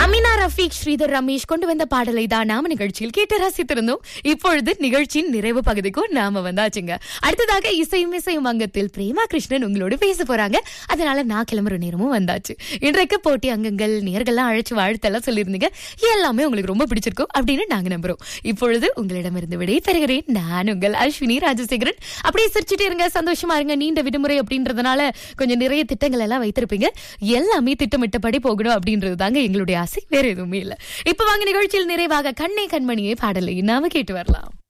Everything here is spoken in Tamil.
அமினா ரஃபீக் ஸ்ரீதர் ரமேஷ் கொண்டு வந்த பாடலை தான் நாம நிகழ்ச்சியில் கேட்டு ரசித்திருந்தோம் இப்பொழுது நிகழ்ச்சியின் நிறைவு பகுதிக்கும் நாம வந்தாச்சுங்க அடுத்ததாக இசையும் இசையும் அங்கத்தில் பிரேமா கிருஷ்ணன் உங்களோட பேச போறாங்க அதனால நான் கிளம்புற நேரமும் வந்தாச்சு இன்றைக்கு போட்டி அங்கங்கள் நேர்கள்லாம் அழைச்சு வாழ்த்தெல்லாம் சொல்லியிருந்தீங்க எல்லாமே உங்களுக்கு ரொம்ப பிடிச்சிருக்கும் அப்படின்னு நாங்க நம்புறோம் இப்பொழுது உங்களிடமிருந்து விடை பெறுகிறேன் நான் உங்கள் அஸ்வினி ராஜசேகரன் அப்படியே சிரிச்சுட்டே இருங்க சந்தோஷமா இருங்க நீண்ட விடுமுறை அப்படின்றதுனால கொஞ்சம் நிறைய திட்டங்கள் எல்லாம் வைத்திருப்பீங்க எல்லாமே திட்டமிட்டபடி போகணும் அப்படின்றது தாங்க எங்களுடைய ஆசை வேற எதுவுமே இல்ல இப்ப வாங்க நிகழ்ச்சியில் நிறைவாக கண்ணே கண்மணியே பாடலை நாம கேட்டு வரலாம்